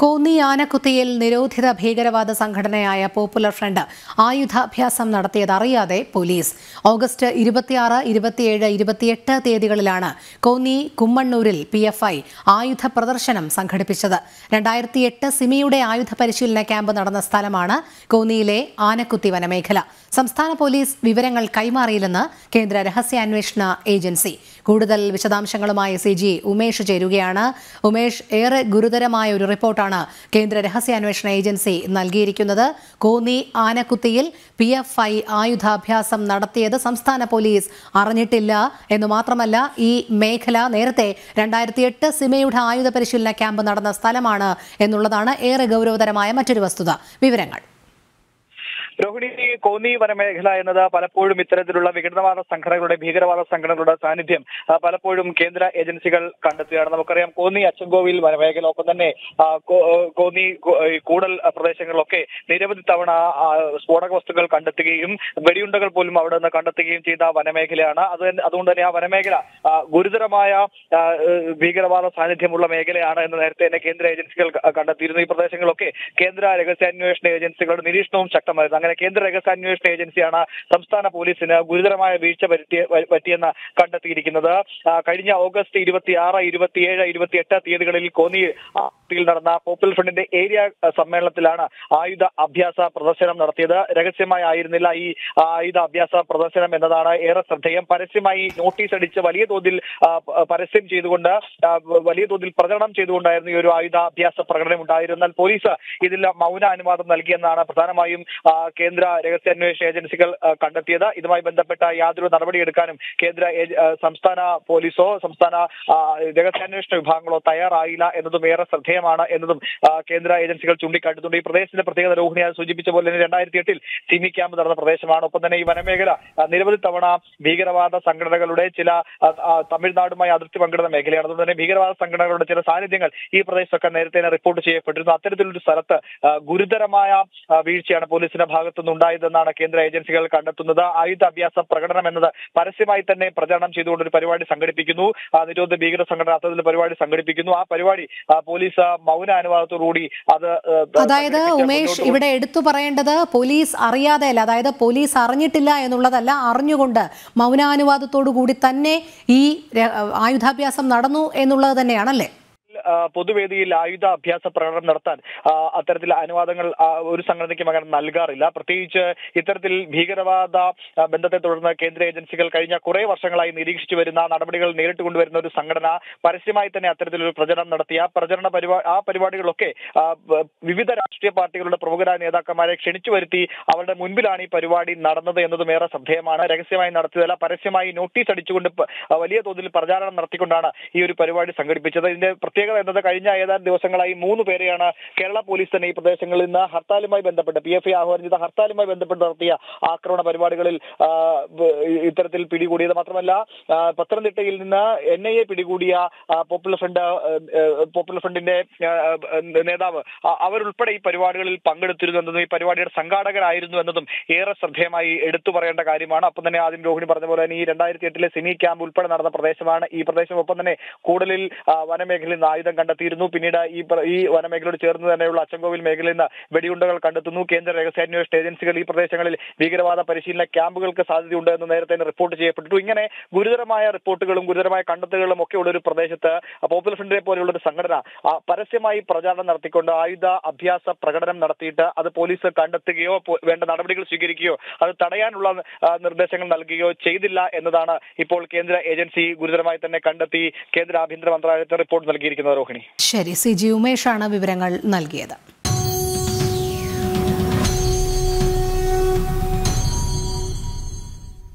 കോന്നി ആനക്കുത്തിയിൽ നിരോധിത ഭീകരവാദ സംഘടനയായ പോപ്പുലർ ഫ്രണ്ട് ആയുധാഭ്യാസം നടത്തിയത് അറിയാതെ പോലീസ് ഓഗസ്റ്റ് ഇരുപത്തിയാറ് ഇരുപത്തിയേഴ് ഇരുപത്തിയെട്ട് തീയതികളിലാണ് കോന്നി കുമ്മണ്ണൂരിൽ പി എഫ് ഐ ആയുധ പ്രദർശനം സംഘടിപ്പിച്ചത് രണ്ടായിരത്തി എട്ട് സിമിയുടെ ആയുധ പരിശീലന ക്യാമ്പ് നടന്ന സ്ഥലമാണ് കോന്നിയിലെ ആനക്കുത്തി വനമേഖല സംസ്ഥാന പോലീസ് വിവരങ്ങൾ കൈമാറിയില്ലെന്ന് കേന്ദ്ര രഹസ്യാന്വേഷണ ഏജൻസി കൂടുതൽ വിശദാംശങ്ങളുമായി സി ജി ഉമേഷ് ചേരുകയാണ് ഉമേഷ് ഏറെ ഗുരുതരമായ ഒരു റിപ്പോർട്ടാണ് കേന്ദ്ര രഹസ്യാന്വേഷണ ഏജൻസി നൽകിയിരിക്കുന്നത് കോന്നി ആനക്കുത്തിയിൽ പി എഫ് ഐ ആയുധാഭ്യാസം നടത്തിയത് സംസ്ഥാന പോലീസ് അറിഞ്ഞിട്ടില്ല എന്നു മാത്രമല്ല ഈ മേഖല നേരത്തെ രണ്ടായിരത്തി എട്ട് സിമയുടെ ആയുധ പരിശീലന ക്യാമ്പ് നടന്ന സ്ഥലമാണ് എന്നുള്ളതാണ് ഏറെ ഗൗരവതരമായ മറ്റൊരു വസ്തുത വിവരങ്ങൾ രോഹിണി കോന്നി വനമേഖല എന്നത് പലപ്പോഴും ഇത്തരത്തിലുള്ള വിഘടനവാദ സംഘടനകളുടെ ഭീകരവാദ സംഘടനകളുടെ സാന്നിധ്യം ആ, പലപ്പോഴും കേന്ദ്ര ഏജൻസികൾ കണ്ടെത്തുകയാണ് നമുക്കറിയാം കോന്നി അച്ചൻകോവിൽ വനമേഖല ഒപ്പം തന്നെ ആ, കോ- കോന്നി കോ- ഈ കൂടൽ പ്രദേശങ്ങളിലൊക്കെ നിരവധി തവണ ആ, സ്ഫോടക വസ്തുക്കൾ കണ്ടെത്തുകയും വെടിയുണ്ടകൾ പോലും അവിടെ നിന്ന് കണ്ടെത്തുകയും ചെയ്ത വനമേഖലയാണ് അത് തന്നെ- അതുകൊണ്ട് തന്നെ ആ വനമേഖല ആ, ഗുരുതരമായ ആ, ഏഹ്, ഭീകരവാദ സാന്നിധ്യമുള്ള മേഖലയാണ് എന്ന് നേരത്തെ തന്നെ കേന്ദ്ര ഏജൻസികൾ ക- കണ്ടെത്തിയിരുന്നു ഈ പ്രദേശങ്ങളൊക്കെ കേന്ദ്ര രഹസ്യാന്വേഷണ ഏജൻസികളുടെ നിരീക്ഷണവും ശക്തമായിരുന്നു അങ്ങനെ കേന്ദ്ര രഹസ്യാന്വേഷണ ഏജൻസിയാണ് സംസ്ഥാന പോലീസിന് ഗുരുതരമായ വീഴ്ച വരുത്തിയ വ- പറ്റിയെന്ന് കണ്ടെത്തിയിരിക്കുന്നത് ആ, കഴിഞ്ഞ ഓഗസ്റ്റ് ഇരുപത്തിയാറ് ഇരുപത്തിയേഴ് ഇരുപത്തിയെട്ട് തീയതികളിൽ കോന്നി ആ, യിൽ നടന്ന പോപ്പുലർ ഫ്രണ്ടിന്റെ ഏരിയ ആ, സമ്മേളനത്തിലാണ് ആയുധ അഭ്യാസ പ്രദർശനം നടത്തിയത് രഹസ്യമായി ആയിരുന്നില്ല ഈ ആ, ആയുധ അഭ്യാസ പ്രദർശനം എന്നതാണ് ഏറെ ശ്രദ്ധേയം പരസ്യമായി നോട്ടീസ് അടിച്ച് വലിയ തോതിൽ ആ, പ- പരസ്യം ചെയ്തുകൊണ്ട് ആ, വലിയ തോതിൽ പ്രചരണം ചെയ്തുകൊണ്ടായിരുന്നു ഈ ഒരു ആയുധ അഭ്യാസ പ്രകടനം ഉണ്ടായിരുന്നത് എന്നാൽ പോലീസ് ഇതിൽ മൗന അനുവാദം നൽകിയെന്നാണ് പ്രധാനമായും ആ, കേന്ദ്ര രഹസ്യാന്വേഷണ ഏജൻസികൾ ആ, കണ്ടെത്തിയത് ഇതുമായി ബന്ധപ്പെട്ട യാതൊരു നടപടിയെടുക്കാനും കേന്ദ്ര ഏജ- ആ, സംസ്ഥാന പോലീസോ സംസ്ഥാന ആ, രഹസ്യാന്വേഷണ വിഭാഗങ്ങളോ തയ്യാറായില്ല എന്നതും ഏറെ ശ്രദ്ധേയമാണ് എന്നതും ആ, കേന്ദ്ര ഏജൻസികൾ ചൂണ്ടിക്കാട്ടുന്നുണ്ട് ഈ പ്രദേശത്തിന്റെ പ്രത്യേകത രോഹിണി അത് സൂചിപ്പിച്ച പോലെ തന്നെ രണ്ടായിരത്തി എട്ടിൽ സിമി ക്യാമ്പ് നടന്ന പ്രദേശമാണ് ഒപ്പം തന്നെ ഈ വനമേഖല ആ, നിരവധി തവണ ഭീകരവാദ സംഘടനകളുടെ ചില ആ, ആ, തമിഴ്നാടുമായി അതിർത്തി പങ്കിടുന്ന മേഖലയാണ് അതുകൊണ്ട് തന്നെ ഭീകരവാദ സംഘടനകളുടെ ചില സാന്നിധ്യങ്ങൾ ഈ പ്രദേശത്തൊക്കെ നേരത്തെ തന്നെ റിപ്പോർട്ട് ചെയ്യപ്പെട്ടിരുന്നു അത്തരത്തിലൊരു സ്ഥലത്ത് ആ, ഗുരുതരമായ ആ, വീഴ്ചയാണ് പോലീസിന്റെ ഭാഗത്തുനിന്ന് ഉണ്ടായതെന്നാണ് കേന്ദ്ര ഏജൻസികൾ കണ്ടെത്തുന്നത് ആയുധ അഭ്യാസ പ്രകടനം എന്നത് പരസ്യമായി തന്നെ പ്രചാരണം ചെയ്തുകൊണ്ട് ഒരു പരിപാടി സംഘടിപ്പിക്കുന്നു ആ, നിരോധിത ഭീകര സംഘടന അത്തരത്തിൽ പരിപാടി സംഘടിപ്പിക്കുന്നു ആ പരിപാടി ആ, പോലീസ് ആ, മൗന അനുവാദത്തോടുകൂടി അത് ആ, അതായത് സംഘടിപ്പിച്ച് ഉമേഷ് മുന്നോട്ട് ഇവിടെ എടുത്തു പറയേണ്ടത് പോലീസ് അറിയാതെയല്ല അതായത് പോലീസ് അറിഞ്ഞിട്ടില്ല എന്നുള്ളതല്ല അറിഞ്ഞുകൊണ്ട് മൗനാനുവാദത്തോടു കൂടി തന്നെ ഈ ര- ആയുധാഭ്യാസം നടന്നു എന്നുള്ളത് തന്നെയാണല്ലേ ആ, പൊതുവേദിയിൽ ആയുധ അഭ്യാസ പ്രകടനം നടത്താൻ ആ, അത്തരത്തിൽ അനുവാദങ്ങൾ ആ, ഒരു സംഘടനയ്ക്കും അങ്ങനെ നൽകാറില്ല പ്രത്യേകിച്ച് ഇത്തരത്തിൽ ഭീകരവാദ ആ, ബന്ധത്തെ തുടർന്ന് കേന്ദ്ര ഏജൻസികൾ കഴിഞ്ഞ കുറെ വർഷങ്ങളായി നിരീക്ഷിച്ചു വരുന്ന നടപടികൾ നേരിട്ട് കൊണ്ടുവരുന്ന ഒരു സംഘടന പരസ്യമായി തന്നെ അത്തരത്തിലൊരു പ്രചരണം നടത്തി ആ പ്രചരണ പരിപാടി ആ പരിപാടികളൊക്കെ ആ, വ- വിവിധ രാഷ്ട്രീയ പാർട്ടികളുടെ പ്രമുഖരായ നേതാക്കന്മാരെ ക്ഷണിച്ചു വരുത്തി അവരുടെ മുൻപിലാണ് ഈ പരിപാടി നടന്നത് എന്നതും ഏറെ ശ്രദ്ധേയമാണ് രഹസ്യമായി നടത്തിയതല്ല പരസ്യമായി നോട്ടീസ് അടിച്ചുകൊണ്ട് പ- ആ, വലിയ തോതിൽ പ്രചാരണം നടത്തിക്കൊണ്ടാണ് ഈ ഒരു പരിപാടി സംഘടിപ്പിച്ചത് ഇതിന്റെ പ്രത്യേകത എന്നത് കഴിഞ്ഞ ഏതാനും ദിവസങ്ങളായി മൂന്ന് പേരെയാണ് കേരള പോലീസ് തന്നെ ഈ പ്രദേശങ്ങളിൽ നിന്ന് ഹർത്താലുമായി ബന്ധപ്പെട്ട് പി എഫ് ഐ ആഹ്വാനം ചെയ്ത ഹർത്താലുമായി ബന്ധപ്പെട്ട് നടത്തിയ ആക്രമണ പരിപാടികളിൽ ആ, ബ- ഇത്തരത്തിൽ പിടികൂടിയത് മാത്രമല്ല ആ, പത്തനംതിട്ടയിൽ നിന്ന് എൻ ഐ എ പിടികൂടിയ ആ, പോപ്പുലർ ഫ്രണ്ട് ആ, ആ, പോപ്പുലർ ഫ്രണ്ടിന്റെ ആ, ആ, നേതാവ് ആ, അവരുൾപ്പെടെ ഈ പരിപാടികളിൽ പങ്കെടുത്തിരുന്നു എന്നതും ഈ പരിപാടിയുടെ സംഘാടകരായിരുന്നു എന്നതും ഏറെ ശ്രദ്ധേയമായി എടുത്തു പറയേണ്ട കാര്യമാണ് അപ്പം തന്നെ ആദ്യം രോഹിണി പറഞ്ഞ പോലെ തന്നെ ഈ രണ്ടായിരത്തി എട്ടിലെ സിമി ക്യാമ്പ് ഉൾപ്പെടെ നടന്ന പ്രദേശമാണ് ഈ പ്രദേശം ഒപ്പം തന്നെ കൂടലിൽ ആ, വനമേഖലയിൽ നിന്ന് ആയുധം കണ്ടെത്തിയിരുന്നു പിന്നീട് ഈ പ്ര- ഈ വനമേഖലയോട് ചേർന്ന് തന്നെയുള്ള അച്ചൻകോവിൽ മേഖലയിൽ നിന്ന് വെടിയുണ്ടകൾ കണ്ടെത്തുന്നു കേന്ദ്ര രഹസ്യാന്വേഷണ ഏജൻസികൾ ഈ പ്രദേശങ്ങളിൽ ഭീകരവാദ പരിശീലന ക്യാമ്പുകൾക്ക് സാധ്യതയുണ്ട് എന്ന് നേരത്തെ തന്നെ റിപ്പോർട്ട് ചെയ്യപ്പെട്ടു ഇങ്ങനെ ഗുരുതരമായ റിപ്പോർട്ടുകളും ഗുരുതരമായ കണ്ടെത്തലുകളും ഒക്കെ ഉള്ള ഒരു പ്രദേശത്ത് പോപ്പുലർ ഫ്രണ്ടിനെ പോലെയുള്ള ഒരു സംഘടന ആ, പരസ്യമായി പ്രചാരണം നടത്തിക്കൊണ്ട് ആയുധ അഭ്യാസ പ്രകടനം നടത്തിയിട്ട് അത് പോലീസ് കണ്ടെത്തുകയോ പോ- വേണ്ട നടപടികൾ സ്വീകരിക്കുകയോ അത് തടയാനുള്ള ആ, നിർദ്ദേശങ്ങൾ നൽകുകയോ ചെയ്തില്ല എന്നതാണ് ഇപ്പോൾ കേന്ദ്ര ഏജൻസി ഗുരുതരമായി തന്നെ കണ്ടെത്തി കേന്ദ്ര ആഭ്യന്തര മന്ത്രാലയത്തിന് റിപ്പോർട്ട് നൽകിയിരിക്കുന്നത് രോഹിണി ശരി സി ജി ഉമേഷാണ് വിവരങ്ങൾ നൽകിയത്